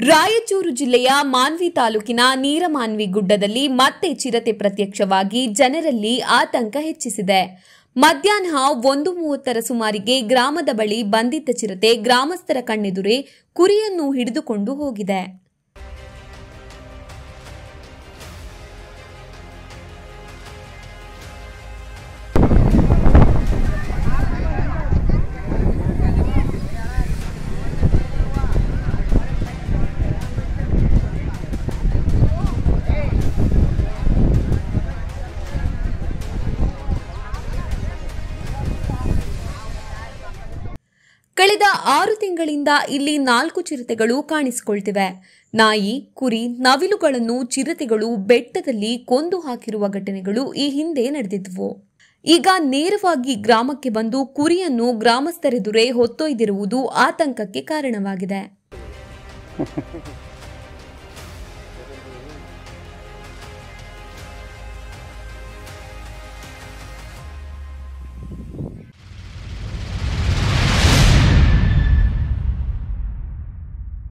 ರಾಯಚೂರು ಜಿಲ್ಲೆಯ ಮಾನ್ವಿ ತಾಲೂಕಿನ ನೀರಮಾನ್ವಿ ಗುಡ್ಡದಲ್ಲಿ ಮತ್ತೆ ಚಿರತೆ ಪ್ರತ್ಯಕ್ಷವಾಗಿ ಜನರಲ್ಲಿ ಆತಂಕ ಹೆಚ್ಚಿಸಿದೆ ಮಧ್ಯಾಹ್ನ ಒಂದು ಮೂವತ್ತರ ಸುಮಾರಿಗೆ ಗ್ರಾಮದ ಬಳಿ ಬಂದಿದ್ದ ಚಿರತೆ ಗ್ರಾಮಸ್ಥರ ಕಣ್ಣೆದುರೇ ಕುರಿಯನ್ನು ಹಿಡಿದುಕೊಂಡು ಹೋಗಿದೆ ಕಳೆದ ಆರು ತಿಂಗಳಿಂದ ಇಲ್ಲಿ ನಾಲ್ಕು ಚಿರತೆಗಳು ಕಾಣಿಸಿಕೊಳ್ತಿವೆ ನಾಯಿ ಕುರಿ ನವಿಲುಗಳನ್ನು ಚಿರತೆಗಳು ಬೆಟ್ಟದಲ್ಲಿ ಕೊಂದು ಹಾಕಿರುವ ಘಟನೆಗಳು ಈ ಹಿಂದೆ ನಡೆದಿದ್ವು ಈಗ ನೇರವಾಗಿ ಗ್ರಾಮಕ್ಕೆ ಬಂದು ಕುರಿಯನ್ನು ಗ್ರಾಮಸ್ಥರೆದುರೇ ಹೊತ್ತೊಯ್ದಿರುವುದು ಆತಂಕಕ್ಕೆ ಕಾರಣವಾಗಿದೆ